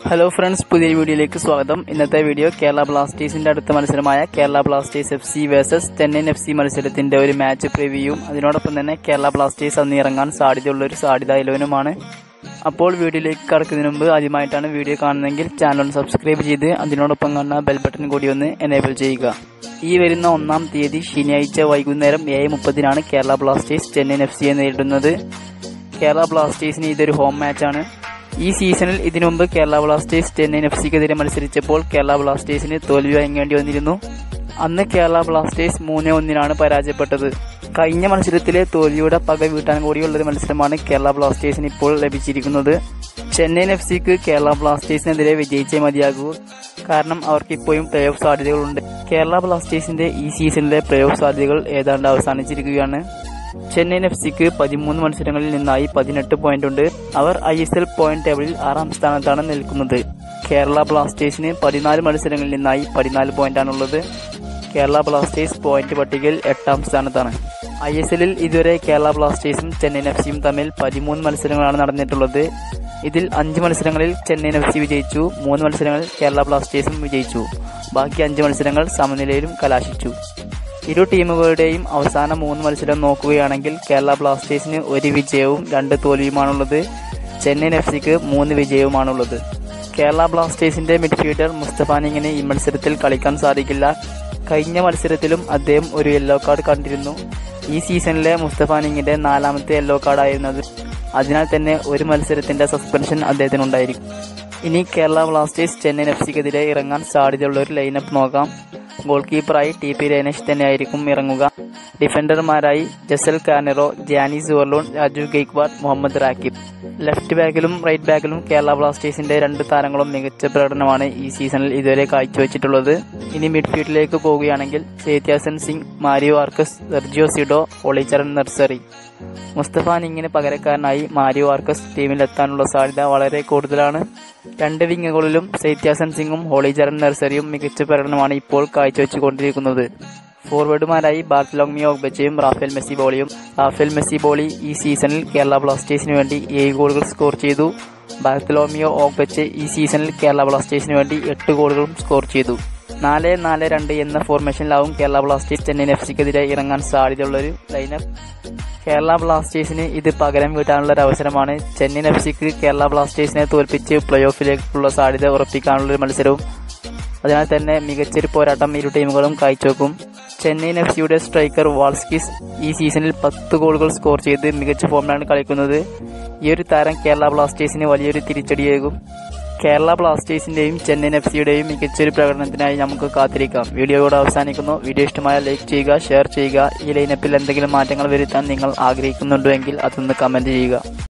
hello friends പുതിയ വീഡിയോയിലേക്ക് സ്വാഗതം ഇന്നത്തെ വീഡിയോ കേരള ബ്ലാസ്റ്റേഴ്സിന്റെ അടുത്ത മത്സരമായ Kerala Blasters F C versus Chennaiyin F C മത്സരത്തിന്റെ ഒരു മാച്ച് പ്രിവ്യൂയും അതിനോടൊപ്പം തന്നെ കേരള ബ്ലാസ്റ്റേഴ്സ് അന്ന് ഇറങ്ങാൻ സാധ്യതയുള്ള ഒരു സാധ്യത ഇലവനുമാണ് അപ്പോൾ വീഡിയോയിലേക്ക് കടക്കുന്നതിന് മുമ്പ് ആദ്യമായിട്ടാണ് വീഡിയോ കാണുന്നതെങ്കിൽ ചാനൽ ഒന്ന് സബ്സ്ക്രൈബ് ചെയ്ത് അതിനോടൊപ്പം കാണുന്ന ബെൽ ബട്ടൺ കൂടി ഒന്ന് എനേബിൾ ചെയ്യുക ഈ വരുന്ന ഒന്നാം തീയതി ശനിയാഴ്ച വൈകുന്നേരം ഏഴ് മുപ്പതിനാണ് കേരള ബ്ലാസ്റ്റേഴ്സ് ചെന്നൈയിൻ എഫ് സിയെ നേരിടുന്നത് കേരള ബ്ലാസ്റ്റേഴ്സിന് ഇതൊരു ഹോം മാച്ചാണ് ഈ സീസണിൽ ഇതിനു മുമ്പ് കേരള ബ്ലാസ്റ്റേഴ്സ് ചെന്നൈയിൻ എഫ് സിക്കെതിരെ മത്സരിച്ചപ്പോൾ കേരള ബ്ലാസ്റ്റേഴ്സിന് തോൽവി വഴങ്ങേണ്ടി വന്നിരുന്നു അന്ന് കേരള ബ്ലാസ്റ്റേഴ്സ് മൂന്ന് ഒന്നിനാണ് പരാജയപ്പെട്ടത് കഴിഞ്ഞ മത്സരത്തിലെ തോൽവിയുടെ പക വീട്ടാൻ കൂടിയുള്ള ഒരു മത്സരമാണ് കേരള ബ്ലാസ്റ്റേഴ്സിന് ഇപ്പോൾ ലഭിച്ചിരിക്കുന്നത് ചെന്നൈയിൻ എഫ് സിക്ക് കേരള ബ്ലാസ്റ്റേഴ്സിനെതിരെ വിജയിച്ചേ മതിയാകൂ കാരണം അവർക്ക് ഇപ്പോഴും പ്ലേ ഓഫ് സാധ്യതകളുണ്ട് കേരള ബ്ലാസ്റ്റേഴ്സിന്റെ ഈ സീസണിലെ പ്ലേ ഓഫ് സാധ്യതകൾ ഏതാണ്ട് അവസാനിച്ചിരിക്കുകയാണ് ചെന്നൈയിൻ എഫ് സിക്ക് പതിമൂന്ന് മത്സരങ്ങളിൽ നിന്നായി പതിനെട്ട് പോയിന്റ് ഉണ്ട് അവർ ഐ എസ് എൽ പോയിന്റ് ടേബിളിൽ ആറാം സ്ഥാനത്താണ് നിൽക്കുന്നത് കേരള ബ്ലാസ്റ്റേഴ്സിന് പതിനാല് മത്സരങ്ങളിൽ നിന്നായി പതിനാല് പോയിന്റാണുള്ളത് കേരള ബ്ലാസ്റ്റേഴ്സ് പോയിന്റ് പട്ടികയിൽ എട്ടാം സ്ഥാനത്താണ് ഐ എസ് എല്ലിൽ ഇതുവരെ കേരള ബ്ലാസ്റ്റേഴ്സും ചെന്നൈയിൻ എഫ് സിയും തമ്മിൽ പതിമൂന്ന് മത്സരങ്ങളാണ് നടന്നിട്ടുള്ളത് ഇതിൽ അഞ്ച് മത്സരങ്ങളിൽ ചെന്നൈയിൻ എഫ് സി വിജയിച്ചു മൂന്ന് മത്സരങ്ങളിൽ കേരള ബ്ലാസ്റ്റേഴ്സും വിജയിച്ചു ബാക്കി അഞ്ച് മത്സരങ്ങൾ സമനിലയിലും കലാശിച്ചു ഇരു ടീമുകളുടെയും അവസാന മൂന്ന് മത്സരം നോക്കുകയാണെങ്കിൽ കേരള ബ്ലാസ്റ്റേഴ്സിന് ഒരു വിജയവും രണ്ട് തോൽവിയുമാണുള്ളത് ചെന്നൈയിൻ എഫ് സിക്ക് മൂന്ന് വിജയവുമാണുള്ളത് കേരള ബ്ലാസ്റ്റേഴ്സിന്റെ മിഡ്ഫീൽഡർ മുസ്തഫാനിങ്ങിന് ഈ മത്സരത്തിൽ കളിക്കാൻ സാധിക്കില്ല കഴിഞ്ഞ മത്സരത്തിലും അദ്ദേഹം ഒരു യെല്ലോ കാർഡ് കണ്ടിരുന്നു ഈ സീസണിലെ മുസ്തഫാനിങ്ങിന്റെ നാലാമത്തെ യെല്ലോ കാർഡായിരുന്നത് അതിനാൽ തന്നെ ഒരു മത്സരത്തിന്റെ സസ്പെൻഷൻ അദ്ദേഹത്തിനുണ്ടായിരിക്കും ഇനി കേരള ബ്ലാസ്റ്റേഴ്സ് ചെന്നൈയിൻ എഫ് സിക്കെതിരെ ഇറങ്ങാൻ സാധ്യതയുള്ള ഒരു ലൈനപ്പ് നോക്കാം ഗോൾ കീപ്പറായി ടി പി രേനേഷ് തന്നെയായിരിക്കും ഇറങ്ങുക ഡിഫൻഡർമാരായി Jessel Carneiro Gianni Zuiverloon Raju Gaikwad Muhammad Rakip left ബാക്കിലും റൈറ്റ് ബാക്കിലും കേരള ബ്ലാസ്റ്റേഴ്സിന്റെ രണ്ട് താരങ്ങളും മികച്ച പ്രകടനമാണ് ഈ സീസണിൽ ഇതുവരെ കാഴ്ചവെച്ചിട്ടുള്ളത് ഇനി മിഡ്ഫീൽഡിലേക്ക് പോവുകയാണെങ്കിൽ Jeakson Singh Mario Arques Sergio Cidoncha Halicharan Narzary Moustapha നിങ്ങിന് പകരക്കാരനായി മാരിയോ ആർക്കസ് ടീമിലെത്താനുള്ള സാധ്യത വളരെ കൂടുതലാണ് രണ്ട് വിങ്ങുകളിലും സൈത്യാസൻ സിംഗും ഹോളിചരൺ നഴ്സറിയും മികച്ച പ്രകടനമാണ് ഇപ്പോൾ കാഴ്ചവെച്ചുകൊണ്ടിരിക്കുന്നത് ഫോർവേഡുമാരായി ബാർത്തലോമിയോ ഒഗ്ബച്ചയും റാഫേൽ മെസ്സി ബോളിയും റാഫേൽ മെസ്സി ബോളി ഈ സീസണിൽ കേരള ബ്ലാസ്റ്റേഴ്സിന് വേണ്ടി ഏഴ് ഗോളുകൾ സ്കോർ ചെയ്തു ബാർത്തലോമിയോ ഓഗ്ബച്ച് ഈ സീസണിൽ കേരള ബ്ലാസ്റ്റേഴ്സിന് വേണ്ടി എട്ട് ഗോളുകളും സ്കോർ ചെയ്തു നാല് നാല് രണ്ട് എന്ന ഫോർമേഷനിലാവും കേരള ബ്ലാസ്റ്റേഴ്സ് ചെന്നൈയിൻ എഫ് സിക്കെതിരെ ഇറങ്ങാൻ സാധ്യതയുള്ളൊരു ലൈനപ്പ് കേരള ബ്ലാസ്റ്റേഴ്സിന് ഇത് പകരം വീട്ടാനുള്ള ഒരു അവസരമാണ് ചെന്നൈയിൻ എഫ് സിക്ക് കേരള ബ്ലാസ്റ്റേഴ്സിനെ തോൽപ്പിച്ച് പ്ലേ ഓഫിലേക്കുള്ള സാധ്യത ഉറപ്പിക്കാനുള്ള ഒരു മത്സരവും അതിനാൽ തന്നെ മികച്ചൊരു പോരാട്ടം ഇരു ടീമുകളും കാഴ്ചവെക്കും ചെന്നൈയിൻ എഫ് സിയുടെ സ്ട്രൈക്കർ വാൾസ്കിസ് ഈ സീസണിൽ പത്ത് ഗോളുകൾ സ്കോർ ചെയ്ത് മികച്ച ഫോമിലാണ് കളിക്കുന്നത് ഈ ഒരു താരം കേരള ബ്ലാസ്റ്റേഴ്സിന് വലിയൊരു തിരിച്ചടിയേകും കേരള ബ്ലാസ്റ്റേഴ്സിന്റെയും ചെന്നൈയിൻ എഫ് സിയുടെയും മികച്ചൊരു പ്രകടനത്തിനായി നമുക്ക് കാത്തിരിക്കാം വീഡിയോയോട് അവസാനിക്കുന്നു വീഡിയോ ഇഷ്ടമായ ലൈക്ക് ചെയ്യുക ഷെയർ ചെയ്യുക ഈ ലൈനപ്പിൽ എന്തെങ്കിലും മാറ്റങ്ങൾ വരുത്താൻ നിങ്ങൾ ആഗ്രഹിക്കുന്നുണ്ടെങ്കിൽ അതൊന്ന് കമന്റ് ചെയ്യുക